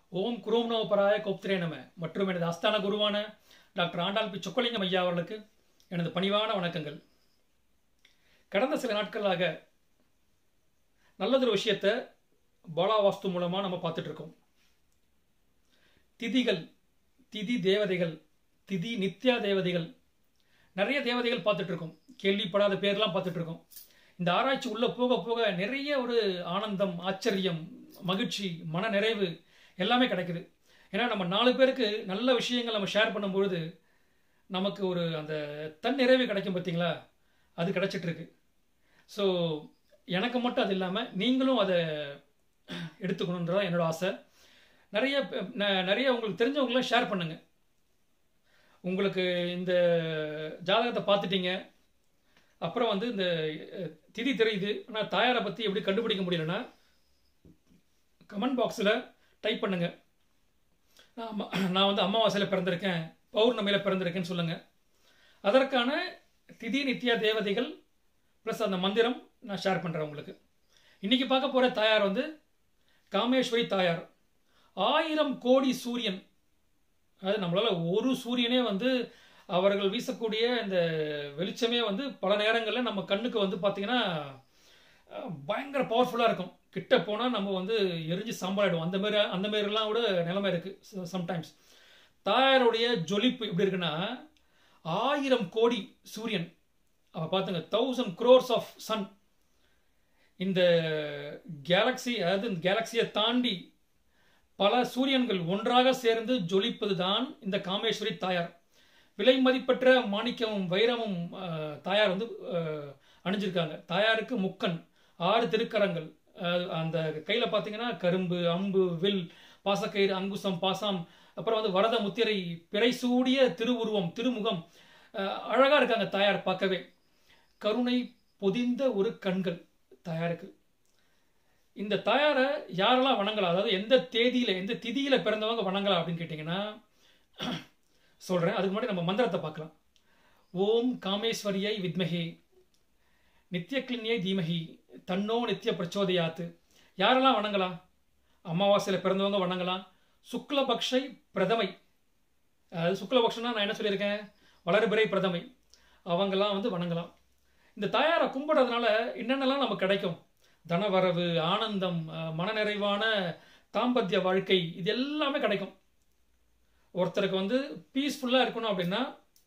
ஓம் குரோம்னோபராய கோப்திரே நம மற்றும் எனது அஸ்தான குருவான டாக்டர் ஆண்டாள் பி சொக்கலிங்கம் ஐயா அவர்களுக்கு எனது பணிவான வணக்கங்கள் கடந்த சில நாட்களாக நல்லதொரு விஷயத்தை பாலா வாஸ்து மூலமாக நம்ம பார்த்துட்டு இருக்கோம் திதிகள் திதி தேவதைகள் திதி நித்யா தேவதைகள் நிறைய தேவதைகள் பார்த்துட்டு இருக்கோம் கேள்விப்படாத பேர்லாம் பார்த்துட்டு இருக்கோம் இந்த ஆராய்ச்சி உள்ள போக போக நிறைய ஒரு ஆனந்தம் ஆச்சரியம் மகிழ்ச்சி மன நிறைவு எல்லாமே கிடைக்குது ஏன்னா நம்ம நாலு பேருக்கு நல்ல விஷயங்கள் நம்ம ஷேர் பண்ணும்பொழுது நமக்கு ஒரு அந்த தன் நிறைவு கிடைக்கும் பார்த்தீங்களா அது கிடைச்சிட்டு இருக்கு ஸோ எனக்கு மட்டும் அது இல்லாமல் நீங்களும் அதை எடுத்துக்கணுன்றதான் என்னோட ஆசை நிறைய பே- ந- நிறைய உங்களுக்கு தெரிஞ்சவங்களாம் ஷேர் பண்ணுங்க உங்களுக்கு இந்த ஜாதகத்தை பார்த்துட்டீங்க அப்புறம் வந்து இந்த அஹ், திதி தெரியுது ஆனால் தாயாரை பற்றி எப்படி கண்டுபிடிக்க முடியலன்னா கமெண்ட் பாக்ஸில் டைப் பண்ணுங்க நான் அம்மா- நான் வந்து அமாவாசையில் பிறந்திருக்கேன் பௌர்ணமியில் பிறந்திருக்கேன்னு சொல்லுங்கள் அதற்கான திதி நித்யா தேவதைகள் ப்ளஸ் அந்த மந்திரம் நான் ஷேர் பண்ணுறேன் உங்களுக்கு இன்றைக்கி பார்க்க போகிற தாயார் வந்து காமேஸ்வரி தாயார் ஆயிரம் கோடி சூரியன் அதாவது நம்மளால் ஒரு சூரியனே வந்து அவர்கள் வீசக்கூடிய இந்த வெளிச்சமே வந்து பல நேரங்களில் நம்ம கண்ணுக்கு வந்து பார்த்திங்கன்னா அஹ், பயங்கர பவர்ஃபுல்லாக இருக்கும் கிட்ட போனால் நம்ம வந்து எரிஞ்சு சாம்பலாயிடும் அந்த மாதிரி அந்த மாதிரிலாம் கூட நிலைமை இருக்குது சம்டைம்ஸ் தாயாருடைய ஜொலிப்பு எப்படி இருக்குன்னா ஆயிரம் கோடி சூரியன் அவ பார்த்துங்க தௌசண்ட் crores ஆஃப் சன் இந்த கேலக்ஸி அதாவது இந்த கேலக்சியை தாண்டி பல சூரியன்கள் ஒன்றாக சேர்ந்து ஜொலிப்பது தான் இந்த காமேஸ்வரி தாயார் விலை மதிப்பற்ற மாணிக்கமும் வைரமும் அஹ், தாயார் வந்து அஹ், அணிஞ்சிருக்காங்க தாயாருக்கு முக்கன் ஆறு திருக்கரங்கள் அஹ், அந்த கையில் பார்த்தீங்கன்னா கரும்பு அம்பு வில் பாசக்கயிறு அங்குசம் பாசம் அப்புறம் வந்து வரத முத்திரை பிறை சூடிய திருவுருவம் திருமுகம் அஹ், அழகா இருக்காங்க தாயார் பார்க்கவே கருணை பொதிந்த ஒரு கண்கள் தாயாருக்கு இந்த தாயாரை யாரெல்லாம் வணங்கலாம் அதாவது எந்த தேதியில எந்த திதியில பிறந்தவங்க வணங்கலாம் அப்படின்னு கேட்டிங்கன்னா சொல்றேன் அதுக்கு முன்னாடி நம்ம மந்திரத்தை பார்க்கலாம் ஓம் காமேஸ்வரியை வித்மஹே நித்யக்லின்யை தீமஹி தன்னோ நித்ய பிரச்சோதயாத்து யாரெல்லாம் வணங்கலாம் அமாவாசையில் பிறந்தவங்க வணங்கலாம் சுக்லபக்ஷை பிரதமை அதாவது சுக்லபக்ஷனா நான் என்ன சொல்லியிருக்கேன் வளர்பிறை பிரதமை அவங்கெல்லாம் வந்து வணங்கலாம் இந்த தாயாரை கும்பிடுறதுனால என்னென்னலாம் நமக்கு கிடைக்கும் தனவரவு ஆனந்தம் அஹ், மனநிறைவான தாம்பத்திய வாழ்க்கை இது எல்லாமே கிடைக்கும் ஒருத்தருக்கு வந்து பீஸ்ஃபுல்லாக இருக்கணும் அப்படின்னா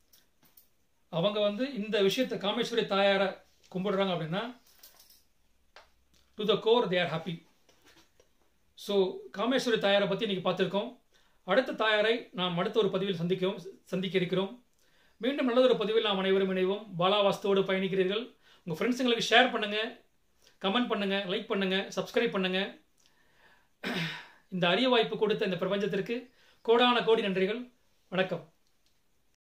அவங்க வந்து இந்த விஷயத்தை காமேஸ்வரி தாயாரை கும்பிடுறாங்க அப்படின்னா to the core they are happy so Kameswari தாயாரை பற்றி இன்னைக்கு பார்த்துருக்கோம் அடுத்த தாயாரை நாம் அடுத்த ஒரு பதிவில் சந்திக்கிறோம் சந்திக்க இருக்கிறோம் மீண்டும் நல்லதொரு பதிவில் நாம் அனைவரும் இணைவோம் பாலாவாஸ்தோடு பயணிக்கிறீர்கள் உங்கள் ஃப்ரெண்ட்ஸுங்களுக்கு ஷேர் பண்ணுங்கள் கமெண்ட் பண்ணுங்கள் லைக் பண்ணுங்கள் சப்ஸ்கிரைப் பண்ணுங்கள் இந்த அரிய வாய்ப்பு கொடுத்த இந்த பிரபஞ்சத்திற்கு கோடான கோடி நன்றிகள் வணக்கம்